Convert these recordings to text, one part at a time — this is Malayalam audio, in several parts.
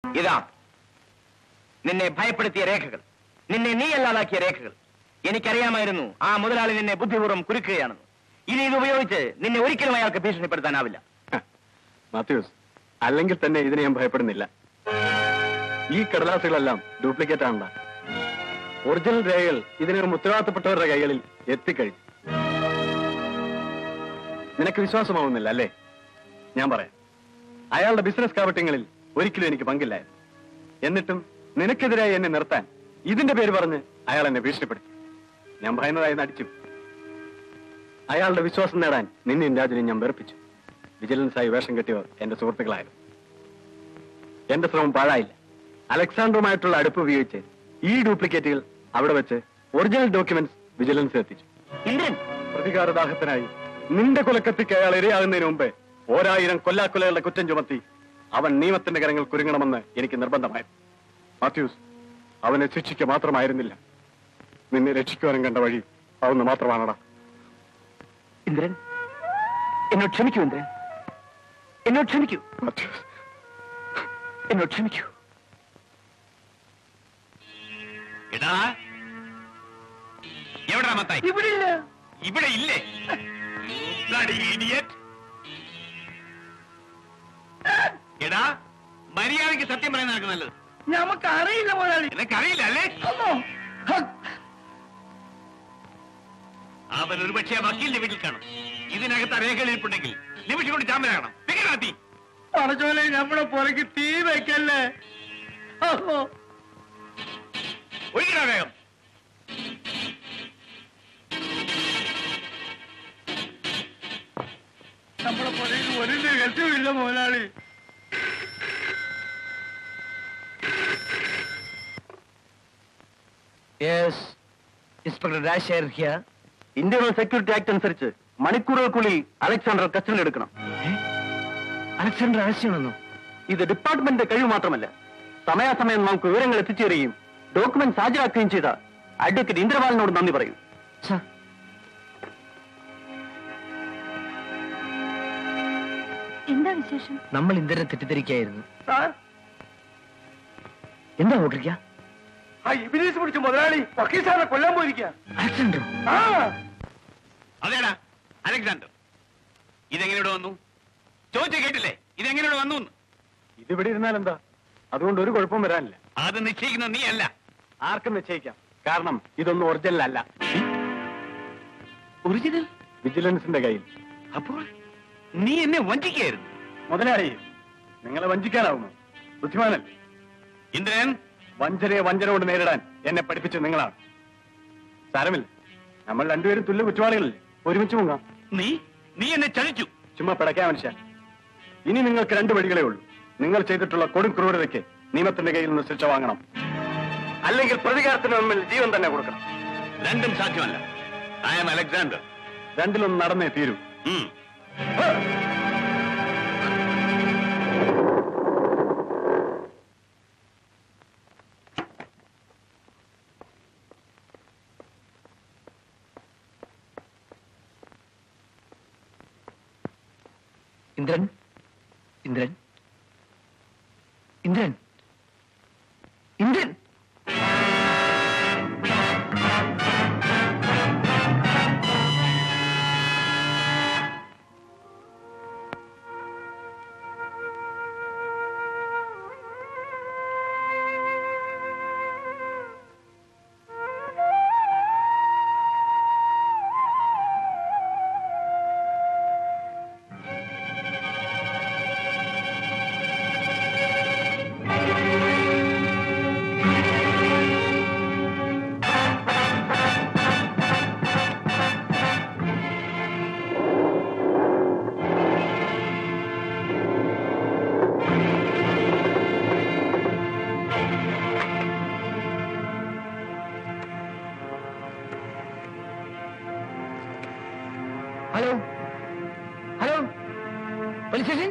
ഇതാ നിന്നെ ഭയപ്പെടുത്തിയ രേഖകൾ നിന്നെ നീ അല്ലാതാക്കിയ രേഖകൾ എനിക്കറിയാമായിരുന്നു ആ മുതലാളി നിന്നെ ബുദ്ധിപൂർവ്വം കുരുക്കുകയാണെന്ന് ഇനി ഇത് ഉപയോഗിച്ച് നിന്നെ ഒരിക്കലും അയാൾക്ക് ഭീഷണിപ്പെടുത്താനാവില്ല മാത്യൂസ് അല്ലെങ്കിൽ തന്നെ ഇതിനെ ഞാൻ ഭയപ്പെടുന്നില്ല ഈ കടലാസുകളെല്ലാം ഡ്യൂപ്ലിക്കേറ്റ് ആണല്ല ഒറിജിനൽ രേഖകൾ ഇതിനകം ഉത്തരവാദിത്തപ്പെട്ടവരുടെ കൈകളിൽ എത്തിക്കഴിഞ്ഞു നിനക്ക് വിശ്വാസമാവുന്നില്ല അല്ലേ ഞാൻ പറയാം അയാളുടെ ബിസിനസ് കാപട്യങ്ങളിൽ ഒരിക്കലും എനിക്ക് പങ്കില്ലായിരുന്നു എന്നിട്ടും നിനക്കെതിരായി എന്നെ നിർത്താൻ ഇതിന്റെ പേര് പറഞ്ഞ് അയാൾ എന്നെ ഭീഷണിപ്പെടുത്തി ഞാൻ ഭയന്നതായി നടിച്ചു അയാളുടെ വിശ്വാസം നേടാൻ നിന്നെയും രാജനെയും ഞാൻ വെറുപ്പിച്ചു വിജിലൻസായി വേഷം കെട്ടിയവർ എന്റെ സുഹൃത്തുക്കളായിരുന്നു എന്റെ ശ്രമം പാഴായില്ല അലക്സാണ്ടറുമായിട്ടുള്ള അടുപ്പ് ഉപയോഗിച്ച് ഈ ഡ്യൂപ്ലിക്കേറ്റുകൾ അവിടെ വെച്ച് ഒറിജിനൽ ഡോക്യുമെന്റ്സ് വിജിലൻസ് എത്തിച്ചു ഇന്ദ്രൻ പ്രതികാരദാഹത്തിനായി നിന്റെ കൊലക്കത്തിക്ക് അയാൾ ഇരയാകുന്നതിന് മുമ്പ് ഓരായിരം കൊല്ലാക്കൊലകളുടെ കുറ്റം ചുമത്തി അവൻ നിയമത്തിന്റെ കരങ്ങൾ കുരുങ്ങണമെന്ന് എനിക്ക് നിർബന്ധമായിരുന്നു മാത്യൂസ് അവനെ ശിക്ഷിക്കുക മാത്രമായിരുന്നില്ല നിന്നെ രക്ഷിക്കുവാനും കണ്ട വഴി അതൊന്ന് മാത്രമാണടാ ഇന്ദ്രൻ എന്നോട് ക്ഷമിക്കൂ ഇന്ദ്രൻ എന്നോട് ക്ഷമിക്കൂ മാത്യൂസ് എന്നോട് ക്ഷമിക്കൂ എടാ എവിടാ മത്തായി ഇവിടെ ഇല്ല ഇവിടെ ഇല്ലേ Bloody idiot. എടാ മര്യാദയ്ക്ക് സത്യം പറയാൻ നിനക്ക് നല്ലത് നമുക്ക് അറിയില്ല മുതലാളി നിനക്കറിയില്ല അല്ലേ അവൻ ഒരു പക്ഷേ വക്കീലിന്റെ വീട്ടിൽ കാണും ഇതിനകത്ത് ആ രേഖകൾ ഇരിപ്പുണ്ടെങ്കിൽ നിമിഷം കൊണ്ട് ചാമ്പലാകണം പികനാത്തി പറഞ്ഞോലെ നമ്മുടെ പുറക്ക് തീ വെക്കല്ലേ ഒഴിക്കണ വേഗം നമ്മുടെ പുറക്ക് ഒരു രഹസ്യമില്ല മുതലാളി yes inspector Rajasekhar here Indian security act അനുസരിച്ച് മണിക്കൂറുകൾക്കുള്ളിൽ അലക്സാണ്ടർ കസ്റ്റഡിയിൽ എടുക്കണം അലക്സാണ്ടർ ആവശ്യമാണെന്നോ ഇത് ഡിപ്പാർട്ട്മെന്റിന്റെ കഴിവ് മാത്രമല്ല സമയാസമയം നമുക്ക് വിവരങ്ങൾ എത്തിച്ചേരുകയും ഡോക്യുമെന്റ്സ് ഹാജരാക്കുകയും ചെയ്ത അഡ്വക്കേറ്റ് ഇന്ദ്രപാലിനോട് നന്ദി പറയൂ സാർ എന്താ വിശേഷം നമ്മൾ ഇന്ദ്രനെ തെറ്റിദ്ധരിക്കായിരുന്നു സാർ എന്താ ഓർഡറിക്ക ആ ഇബിലീസ് പിടിച്ച മുതലാളി വക്കീൽ സാറിനെ കൊല്ലാൻ പോയിരിക്കുക അലക്സാണ്ടറോ അതേടാ അലക്സാണ്ടർ ഇതെങ്ങനെ വന്നു ചോദിച്ച കേട്ടില്ലേ ഇതെങ്ങനെ വന്നു എന്ന്? ഇതിവിടെ ഇരുന്നാൽ എന്താ അതുകൊണ്ട് ഒരു കുഴപ്പം വരാനില്ല അത് നിശ്ചയിക്കുന്ന നീ അല്ല ആർക്കും നിശ്ചയിക്കാം കാരണം ഇതൊന്നും ഒറിജിനൽ അല്ല ഒറിജിനൽ വിജിലൻസിന്റെ കയ്യിൽ അപ്പോൾ നീ എന്നെ വഞ്ചിക്കായിരുന്നു മുതലാളി നിങ്ങളെ വഞ്ചിക്കാനാവുമോ ബുദ്ധിമാനല്ലേ ഇന്ദ്രൻ വഞ്ചനയെ വഞ്ചന കൊണ്ട് നേരിടാൻ എന്നെ പഠിപ്പിച്ചത് നിങ്ങളാണ് സാരമില്ല നമ്മൾ രണ്ടുപേരും തുല്യ കുറ്റവാളികളല്ലേ ഒരുമിച്ച് മുങ്ങാം നീ നീ എന്നെ ചതിച്ചു ചുമ്മാ പിടയ്ക്കാൻ മനുഷ്യ ഇനി നിങ്ങൾക്ക് രണ്ട് വഴികളേ ഉള്ളൂ നിങ്ങൾ ചെയ്തിട്ടുള്ള കൊടും ക്രൂരതയ്ക്ക് നിയമത്തിന്റെ കയ്യിൽ നിന്ന് ശിക്ഷ വാങ്ങണം അല്ലെങ്കിൽ പ്രതികാരത്തിന് മുമ്പിൽ ജീവൻ തന്നെ കൊടുക്കണം രണ്ടും സാധ്യമല്ല ഐ ആം അലക്സാണ്ടർ രണ്ടിലൊന്നും നടന്നേ തീരൂ ഉം. Indran Indran Indran Indran hello hello police station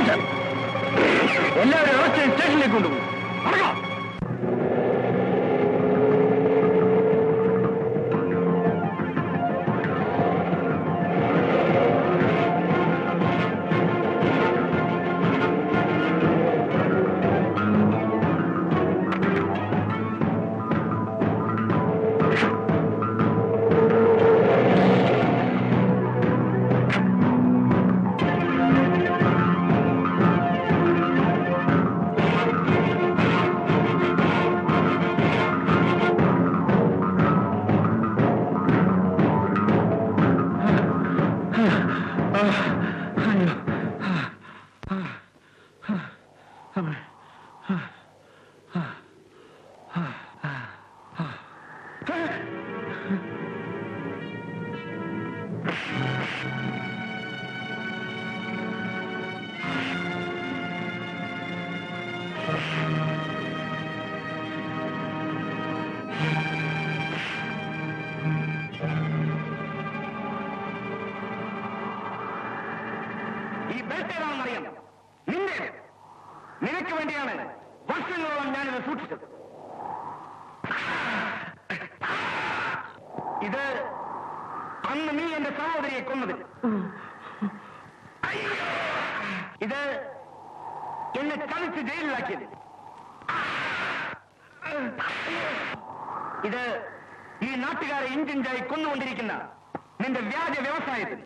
എല്ലാവരും അറസ്റ്റ് ചെയ്ത് സ്റ്റേഷനിലേക്ക് കൊണ്ടുപോകും നടക്കാം ഈ ബെൽറ്റ് ഏതാണെന്നറിയാം നിന്റെ നിനക്ക് വേണ്ടിയാണ് വർഷങ്ങളോളം ഞാനിത് സൂക്ഷിച്ചത് ഇത് അന്ന് നീ എന്റെ സഹോദരിയെ കൊന്നത് ഇത് എന്നെ ചതിച്ച് ജയിലിലാക്കിയത് ഇത് ഈ നാട്ടുകാരെ ഇഞ്ചിഞ്ചായി കൊന്നുകൊണ്ടിരിക്കുന്ന നിന്റെ വ്യാജ വ്യവസായത്തിന്